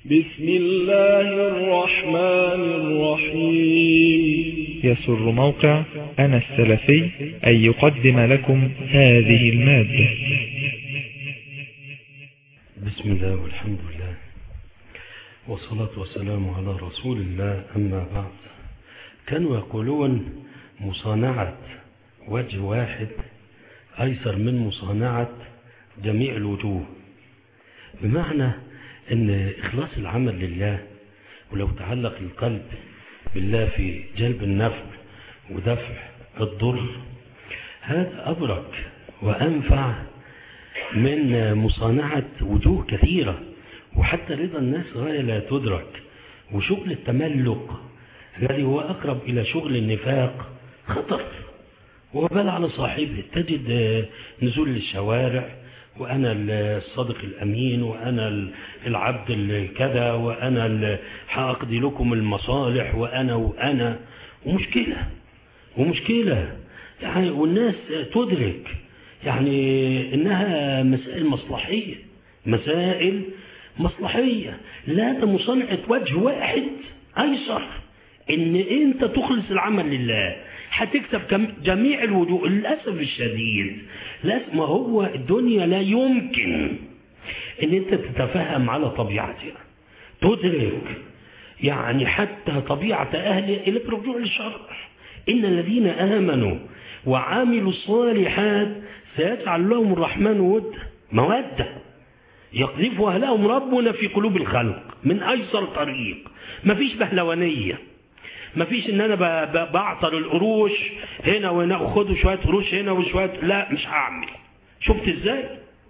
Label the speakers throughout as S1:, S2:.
S1: بسم الله الرحمن الرحيم
S2: يسر موقع أنا السلفي أن يقدم لكم هذه المادة
S3: بسم الله والحمد لله والصلاة والسلام على رسول الله أما بعد كانوا يقولون مصانعة وجه واحد أيسر من مصانعة جميع الوجوه بمعنى أن إخلاص العمل لله ولو تعلق القلب بالله في جلب النفع ودفع الضر هذا أبرك وأنفع من مصانعة وجوه كثيرة وحتى رضا الناس غاية لا تدرك وشغل التملك الذي هو أقرب إلى شغل النفاق خطر وبال على صاحبه تجد نزول للشوارع وأنا الصادق الأمين وأنا العبد الكذا وأنا حأقضي لكم المصالح وأنا وأنا ومشكلة ومشكلة يعني والناس تدرك يعني إنها مسائل مصلحية مسائل مصلحية لا ده مصنعة وجه واحد أيسر إن أنت تخلص العمل لله هتكسب جميع الوجوه للأسف الشديد ما هو الدنيا لا يمكن ان انت تتفهم على طبيعتها تدرك يعني حتى طبيعة أهل إلى الرجوع للشرع إن الذين آمنوا وعاملوا الصالحات سيجعل لهم الرحمن ود مودة يقذفها لهم ربنا في قلوب الخلق من أيسر طريق مفيش بهلوانية ما فيش ان انا بعطر القروش هنا وهنا وخدوا شويه قروش هنا وشويه لا مش هعمل شفت ازاي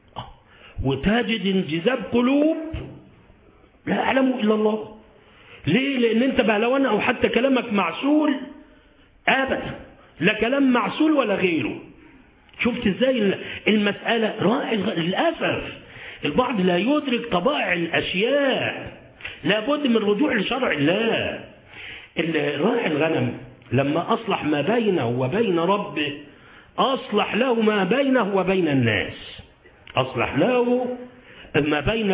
S3: وتجد انجذاب قلوب لا يعلمه الا الله ليه لان انت بهلوان او حتى كلامك معسول ابدا لا كلام معسول ولا غيره شفت ازاي المساله رائع للاسف البعض لا يدرك طبائع الاشياء لابد من الرجوع لشرع الله راعي الغنم لما أصلح ما بينه وبين ربه أصلح له ما بينه وبين الناس أصلح له ما بين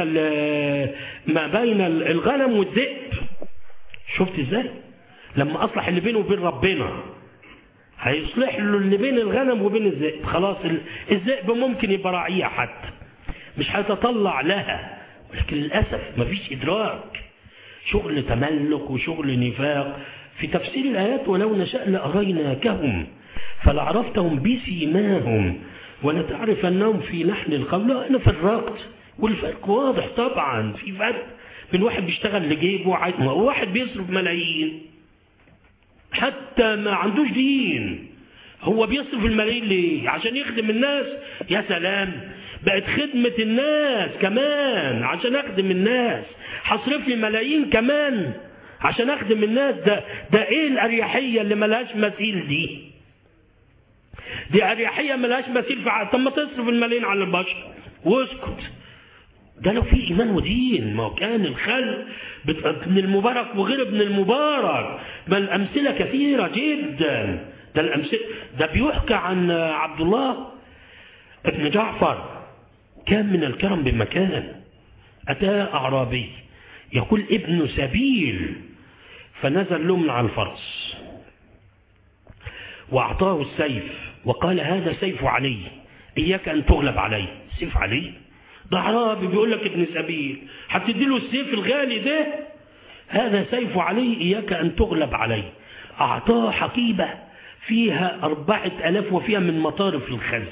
S3: ما بين الغنم والذئب شفت ازاي لما أصلح اللي بينه وبين ربنا هيصلح له اللي بين الغنم وبين الذئب خلاص الذئب ممكن يبقى راعية حتى مش هيتطلع لها ولكن للأسف مفيش إدراك شغل تملك وشغل نفاق في تفسير الآيات ولو نشاء لأريناكهم فلعرفتهم بسيماهم ولتعرفنهم في لحن القول لا أنا فرقت والفرق واضح طبعا في فرق من واحد بيشتغل لجيبه وواحد بيصرف ملايين حتى ما عندوش دين هو بيصرف الملايين ليه عشان يخدم الناس يا سلام بقت خدمة الناس كمان عشان أخدم الناس هصرف لي ملايين كمان عشان أخدم الناس ده ده إيه الأريحية اللي ملهاش مثيل دي دي أريحية ملهاش مثيل في طب ما تصرف الملايين على البشر واسكت ده لو في إيمان ودين ما كان الخلق ابن المبارك وغير ابن المبارك بل أمثلة كثيرة جدا ده الأمثلة ده بيحكى عن عبد الله ابن جعفر كان من الكرم بمكان أتى أعرابي يقول ابن سبيل فنزل له من على الفرس وأعطاه السيف وقال هذا سيف علي إياك أن تغلب علي سيف علي ده أعرابي بيقول لك ابن سبيل هتدي له السيف الغالي ده هذا سيف علي إياك أن تغلب علي أعطاه حقيبة فيها أربعة ألاف وفيها من مطارف الخز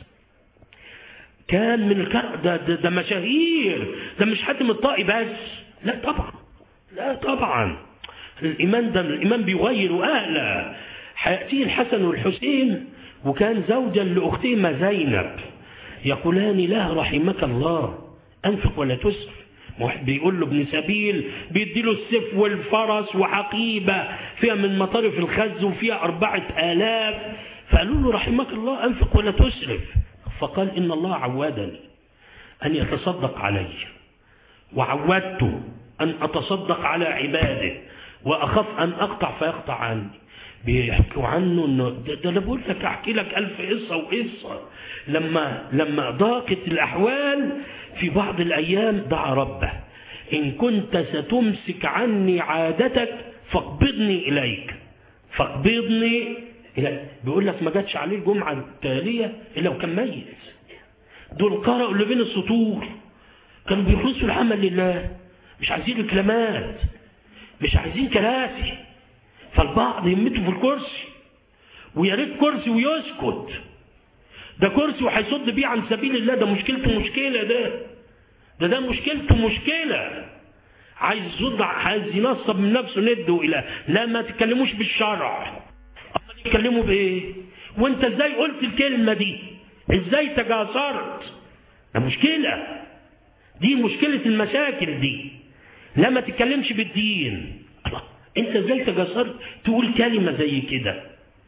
S3: كان من الكرم ده, ده, ده مشاهير ده مش حد من الطائي بس لا طبعا لا طبعا الإيمان ده الإيمان بيغير أهله هيأتيه الحسن والحسين وكان زوجا لأختهما زينب يقولان له رحمك الله أنفق ولا تسرف واحد بيقول له ابن سبيل بيدي له السيف والفرس وحقيبة فيها من مطارف الخز وفيها أربعة آلاف فقالوا له رحمك الله أنفق ولا تسرف فقال إن الله عودني أن يتصدق علي وعودته أن أتصدق على عباده وأخاف أن أقطع فيقطع عني بيحكوا عنه انه ده, ده انا بقول لك احكي لك الف قصه وقصه لما لما ضاقت الاحوال في بعض الايام دعا ربه إن كنت ستمسك عني عادتك فاقبضني إليك فاقبضني إليك بيقول لك ما جاتش عليه الجمعة التالية إلا وكان ميت دول قرأوا اللي بين السطور كانوا بيخلصوا العمل لله مش عايزين ركلامات مش عايزين كراسي فالبعض يمته في الكرسي ويا ريت كرسي ويسكت ده كرسي وهيصد بيه عن سبيل الله ده مشكلته مشكله ده ده ده مشكلته مشكله عايز يصد عايز ينصب من نفسه ند واله لا ما تتكلموش بالشرع امال يتكلموا بايه وانت ازاي قلت الكلمه دي ازاي تجاسرت ده مشكله دي مشكله المشاكل دي لا ما تتكلمش بالدين الله انت ازاي تجاسرت تقول كلمه زي كده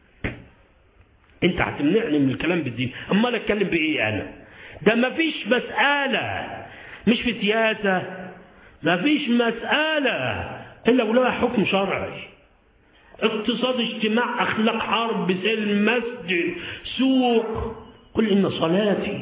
S3: انت هتمنعني من الكلام بالدين امال اتكلم بايه انا ده ما فيش مساله مش في سياسه ما فيش مساله الا ولها حكم شرعي اقتصاد اجتماع اخلاق حرب سلم مسجد سوق قل ان صلاتي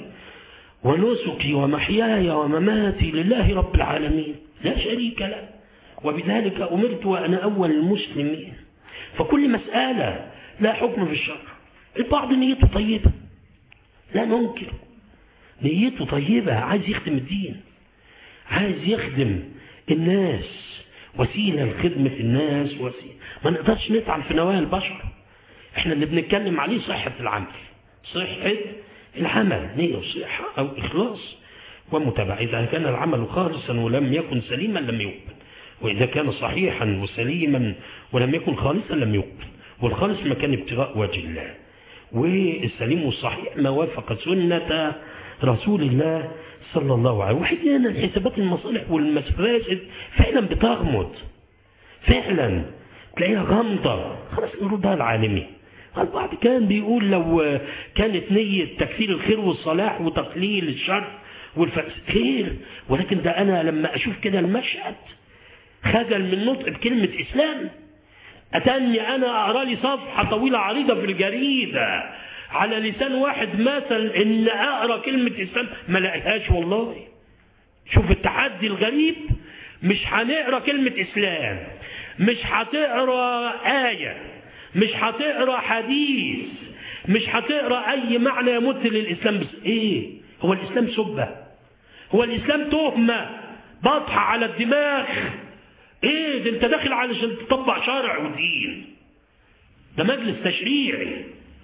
S3: ونسكي ومحياي ومماتي لله رب العالمين لا شريك له وبذلك امرت وانا اول المسلمين فكل مساله لا حكم في الشرع البعض نيته طيبة لا ننكر نيته طيبة عايز يخدم الدين عايز يخدم الناس وسيلة لخدمة الناس وسيلة ما نقدرش نطعن في نوايا البشر احنا اللي بنتكلم عليه صحة العمل صحة العمل نية وصحة أو إخلاص ومتابعة إذا كان العمل خالصا ولم يكن سليما لم يقبل وإذا كان صحيحا وسليما ولم يكن خالصا لم يقبل والخالص ما كان ابتغاء وجه الله والسليم والصحيح ما وافق سنة رسول الله صلى الله عليه وسلم وحيانا الحسابات المصالح والمفاسد فعلا بتغمض فعلا تلاقيها غامضة خلاص نردها العالمي البعض كان بيقول لو كانت نية تكثير الخير والصلاح وتقليل الشر والفساد خير ولكن ده أنا لما أشوف كده المشهد خجل من نطق بكلمة إسلام أتاني أنا أقرأ لي صفحة طويلة عريضة في الجريدة على لسان واحد مثلا إن أقرأ كلمة إسلام ما لقيتهاش والله شوف التحدي الغريب مش هنقرأ كلمة إسلام مش هتقرأ آية مش هتقرأ حديث مش هتقرأ أي معنى يمت للإسلام بس إيه هو الإسلام سبة هو الإسلام تهمة بطحة على الدماغ ايه ده انت داخل علشان تطبق شرع ودين ده مجلس تشريعي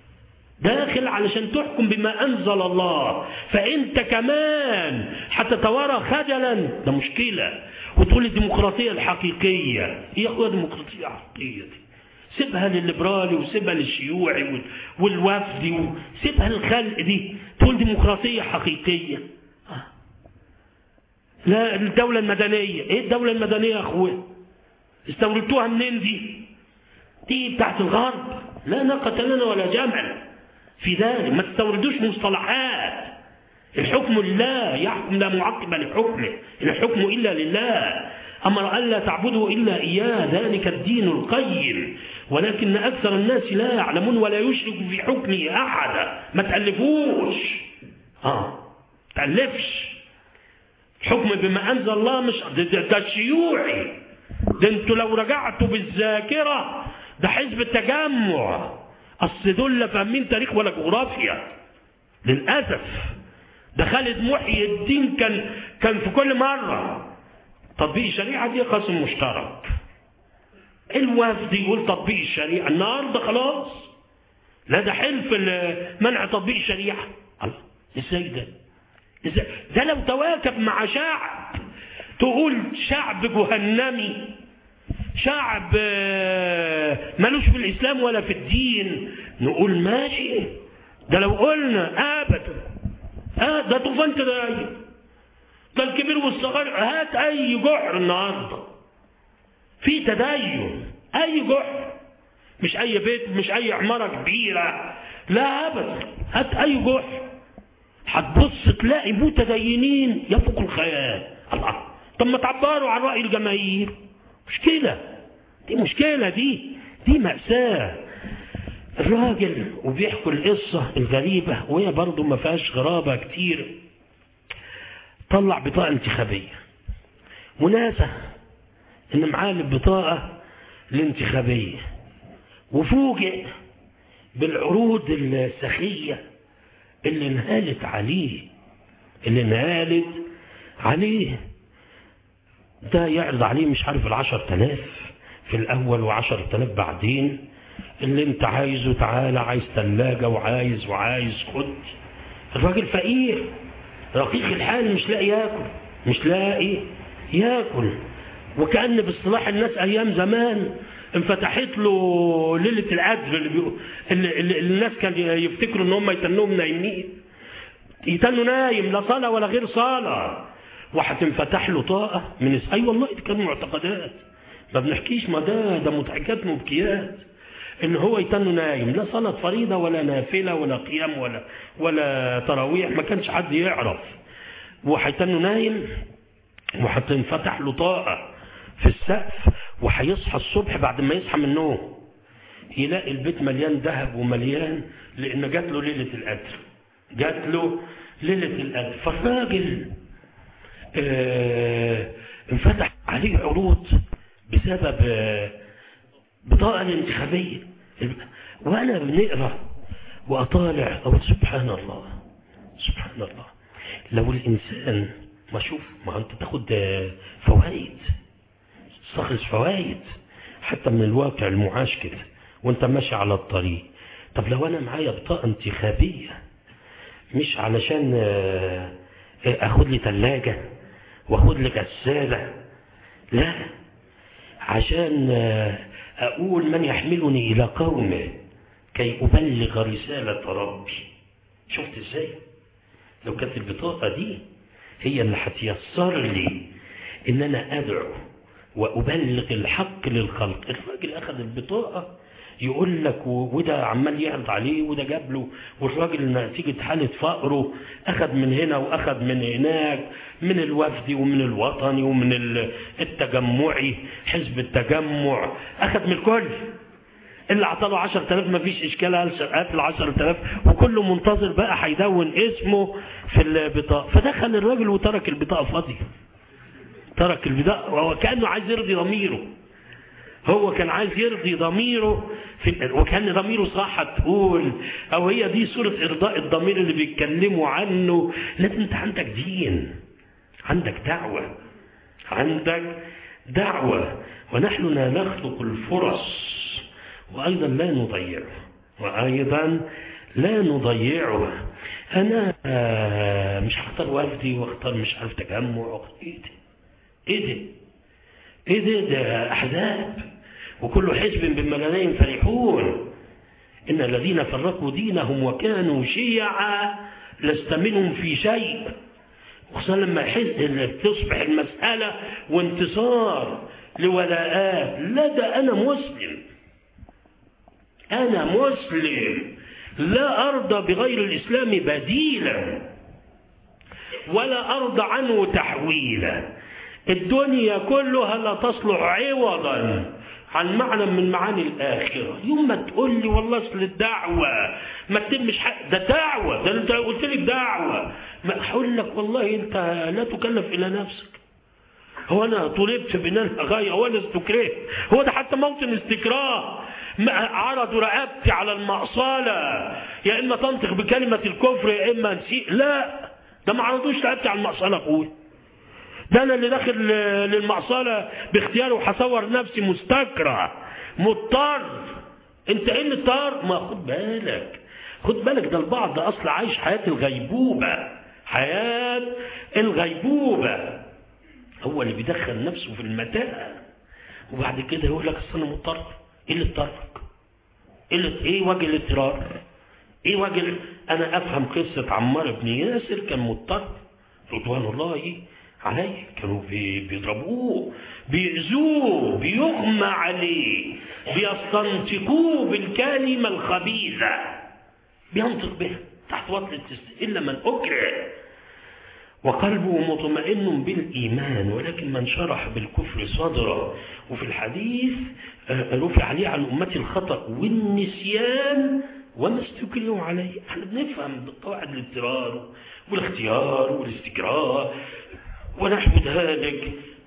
S3: داخل علشان تحكم بما انزل الله فانت كمان هتتوارى خجلا ده مشكله وتقول الديمقراطيه الحقيقيه ايه يا اخويا الديمقراطيه الحقيقيه دي سيبها للليبرالي وسيبها للشيوعي والوفدي وسيبها للخلق دي تقول ديمقراطيه حقيقيه لا الدولة المدنية ايه الدولة المدنية يا اخويا استوردتوها منين دي دي بتاعت الغرب لا ناقة لنا ولا جمل في ذلك ما تستوردوش مصطلحات الحكم لله يحكم لا معقب لحكمه الحكم إلا لله أمر ألا تعبدوا إلا إياه ذلك الدين القيم ولكن أكثر الناس لا يعلمون ولا يشرك في حكمه أحدا ما تألفوش آه تألفش حكم بما أنزل الله مش ده, ده, ده الشيوعي ده انتوا لو رجعتوا بالذاكرة ده حزب التجمع أصل دول لا فاهمين تاريخ ولا جغرافيا للأسف ده خالد محي الدين كان كان في كل مرة تطبيق الشريعة دي قسم مشترك الوفد يقول تطبيق الشريعة النهارده خلاص لا ده حلف منع تطبيق الشريعة الله ازاي ده ازاي ده لو تواكب مع شعب تقول شعب جهنمي شعب ملوش في الإسلام ولا في الدين نقول ماشي ده لو قلنا أبدا آه ده طوفان تدين ده الكبير والصغير هات أي جحر النهارده في تدين أي جحر مش أي بيت مش أي عمارة كبيرة لا أبدا هات أي جحر هتبص تلاقي متدينين يفوق الخيال الله طب ما تعبروا عن رأي الجماهير مشكلة دي مشكلة دي دي مأساة الراجل وبيحكوا القصة الغريبة وهي برضه ما فيهاش غرابة كتير طلع بطاقة انتخابية وناسى ان معاه البطاقة الانتخابية وفوجئ بالعروض السخية اللي انهالت عليه اللي انهالت عليه ده يعرض عليه مش عارف العشر تلاف في الأول وعشر تلاف بعدين اللي انت عايزه تعالى عايز ثلاجة وعايز وعايز خد الراجل فقير رقيق الحال مش لاقي ياكل مش لاقي ياكل وكأن باصطلاح الناس أيام زمان انفتحت له ليلة القدر اللي, بيقول اللي, اللي الناس كان يفتكروا ان هم يتنوهم نايمين يتنوا نايم لا صلاة ولا غير صلاة وهتنفتح له طاقة من اي أيوة والله دي كانوا معتقدات ما بنحكيش ما ده ده مضحكات مبكيات ان هو يتنه نايم لا صلاة فريضة ولا نافلة ولا قيام ولا ولا تراويح ما كانش حد يعرف وهيتنه نايم وهتنفتح له طاقة في السقف وهيصحى الصبح بعد ما يصحى من النوم يلاقي البيت مليان ذهب ومليان لان جات له ليلة القدر جات له ليلة القدر فالراجل اه انفتح عليه عروض بسبب اه بطاقة الانتخابية وأنا بنقرأ وأطالع أقول سبحان الله سبحان الله لو الإنسان ما شوف ما أنت تاخد فوائد تستخلص فوائد حتى من الواقع المعاش كده وانت ماشي على الطريق طب لو أنا معايا بطاقة انتخابية مش علشان أخد لي ثلاجة وأخد لي غسالة لا عشان أقول من يحملني إلى قومه كي أبلغ رسالة ربي شفت إزاي لو كانت البطاقة دي هي اللي هتيسر لي إن أنا أدعو وأبلغ الحق للخلق الراجل أخذ البطاقة يقول لك وده عمال يعرض عليه وده جاب له والراجل نتيجة حالة فقره أخذ من هنا وأخذ من هناك من الوفدي ومن الوطني ومن التجمعي حزب التجمع أخذ من الكل اللي عطاله 10000 ما فيش إشكال هات ال 10000 وكله منتظر بقى هيدون اسمه في البطاقة فدخل الراجل وترك البطاقة فاضية ترك البطاقة وهو كأنه عايز يرضي ضميره هو كان عايز يرضي ضميره في وكان ضميره صح تقول او هي دي صورة ارضاء الضمير اللي بيتكلموا عنه لازم انت عندك دين عندك دعوة عندك دعوة ونحن لا نخلق الفرص وايضا لا نضيعه وايضا لا نضيعه انا مش هختار وفدي واختار مش عارف تجمع ايه ده ايه ده ايه ده ده احزاب وكل حزب بما لديهم فرحون ان الذين فرقوا دينهم وكانوا شيعا لست منهم في شيء خصوصا لما تصبح المسألة وانتصار لولاءات لا ده أنا مسلم أنا مسلم لا أرضى بغير الإسلام بديلا ولا أرضى عنه تحويلا الدنيا كلها لا تصلح عوضا عن معنى من معاني الآخرة يوم ما تقول لي والله أصل الدعوة ما تتمش حق ده دعوة ده أنت قلت لك دعوة ما أقول لك والله أنت لا تكلف إلى نفسك هو أنا طلبت بناء غاية هو أنا استكرهت هو ده حتى موطن استكراه عرضوا رقبتي على المقصالة يا إما تنطق بكلمة الكفر يا إما نسيء لا ده ما عرضوش رقبتي على المقصالة أخوي ده انا اللي داخل للمعصرة باختياري وهصور نفسي مستكره مضطر انت ايه اللي اضطر ما خد بالك خد بالك ده البعض اصلا عايش حياة الغيبوبة حياة الغيبوبة هو اللي بيدخل نفسه في المتاهة وبعد كده يقول لك اصل انا مضطر ايه اللي اضطرك ايه اللي ايه وجه الاضطرار ايه وجه انا افهم قصة عمار بن ياسر كان مضطر رضوان الله عليه كانوا بيضربوه بيأذوه بيغمى عليه بيستنطقوه بالكلمة الخبيثة بينطق بها تحت وطل إلا من أكره وقلبه مطمئن بالإيمان ولكن من شرح بالكفر صدره وفي الحديث رفع عليه عن أمتي الخطأ والنسيان وما استكرهوا عليه احنا بنفهم قواعد الاضطرار والاختيار والاستكراه ونحو ذلك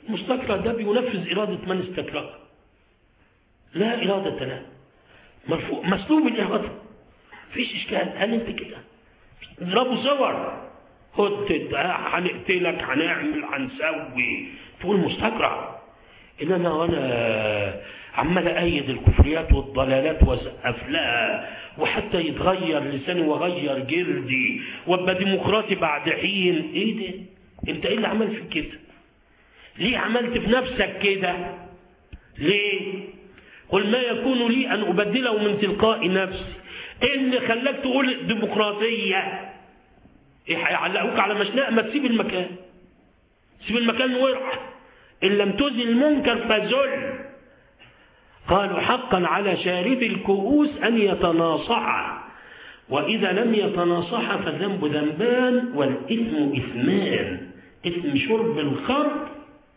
S3: المستكره ده بينفذ إرادة من استكره لا إرادة له مرفوع مسلوب الإرادة فيش إشكال هل أنت كده اضربوا صور خد هنقتلك هنعمل هنسوي تقول مستكره إنما وأنا عمال أيد الكفريات والضلالات وأسقف لها وحتى يتغير لساني وأغير جلدي وأبقى ديمقراطي بعد حين إيه ده؟ أنت إيه اللي عمل فيك كده؟ ليه عملت في نفسك كده؟ ليه؟ قل ما يكون لي أن أبدله من تلقاء نفسي إيه اللي خلاك تقول ديمقراطية؟ إيه هيعلقوك على مشنقة ما تسيب المكان سيب المكان وارح إن لم تزل المنكر فزل قالوا حقا على شارب الكؤوس أن يتناصح وإذا لم يتناصح فالذنب ذنبان والإثم إثمان إثم شرب الخمر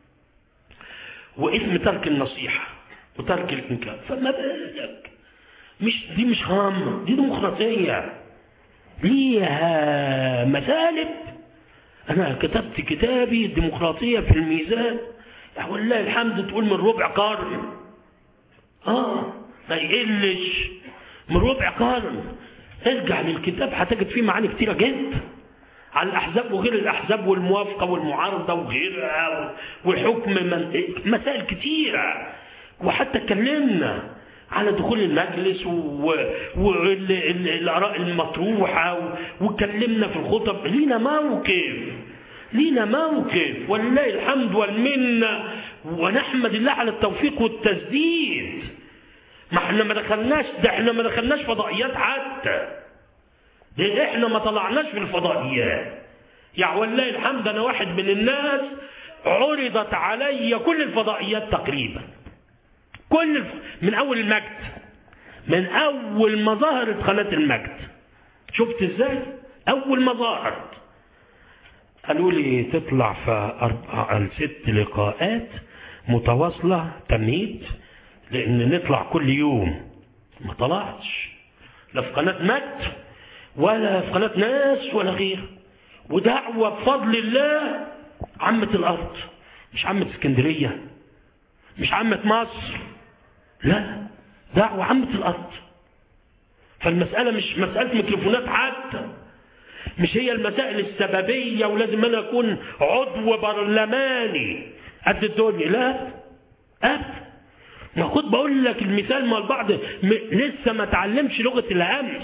S3: وإثم ترك النصيحة وترك الإنكار فما بالك مش دي مش خامة دي ديمقراطية ليها مثالب أنا كتبت كتابي الديمقراطية في الميزان والله الحمد تقول من ربع قرن آه ما يقلش من ربع قرن ارجع للكتاب هتجد فيه معاني كتيرة جدا على الأحزاب وغير الأحزاب والموافقة والمعارضة وغيرها والحكم من مسائل كتيرة وحتى اتكلمنا على دخول المجلس والآراء المطروحة واتكلمنا في الخطب لينا موقف لينا موقف ولله الحمد والمنة ونحمد الله على التوفيق والتسديد ما احنا ما دخلناش ده احنا ما دخلناش فضائيات حتى ده احنا ما طلعناش في الفضائيات يعني والله الحمد انا واحد من الناس عرضت علي كل الفضائيات تقريبا كل الف... من اول المجد من اول ما ظهرت قناه المجد شفت ازاي اول ما ظهرت قالوا لي تطلع في أربع ست لقاءات متواصلة تمهيد لأن نطلع كل يوم ما طلعتش لا في قناة مت ولا في قناة ناس ولا غير ودعوة بفضل الله عامة الأرض مش عامة اسكندرية مش عامة مصر لا دعوة عامة الأرض فالمسألة مش مسألة ميكروفونات حتى مش هي المسائل السببية ولازم أنا أكون عضو برلماني قد الدنيا لا أبدا ما خد بقول لك المثال ما البعض م... لسه ما تعلمش لغة الأمس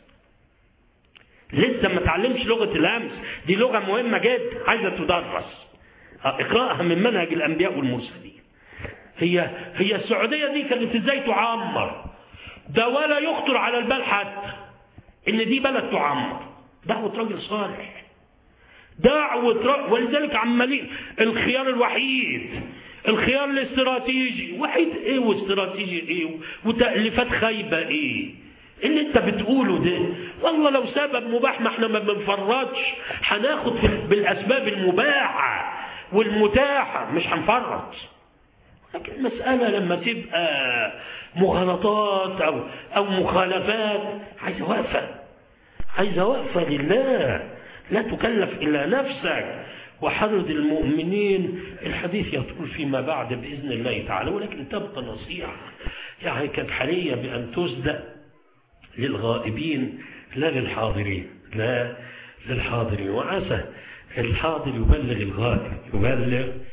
S3: لسه ما تعلمش لغة الأمس دي لغة مهمة جدا عايزة تدرس اقرأها من منهج الأنبياء والمرسلين هي هي السعودية دي كانت ازاي تعمر ده ولا يخطر على البال حتى ان دي بلد تعمر دعوة راجل صالح دعوة راجل ولذلك عمالين الخيار الوحيد الخيار الاستراتيجي وحيد ايه واستراتيجي ايه وتأليفات خايبة ايه اللي انت بتقوله ده والله لو سبب مباح ما احنا ما بنفرطش هناخد بالاسباب المباحة والمتاحة مش هنفرط لكن المسألة لما تبقى مغالطات أو, أو مخالفات عايزة وقفة عايزة وقفة لله لا تكلف إلا نفسك وحرض المؤمنين الحديث يطول فيما بعد بإذن الله تعالى ولكن تبقى نصيحة يعني كانت حرية بأن تسدأ للغائبين لا للحاضرين لا للحاضرين وعسى الحاضر يبلغ الغائب يبلغ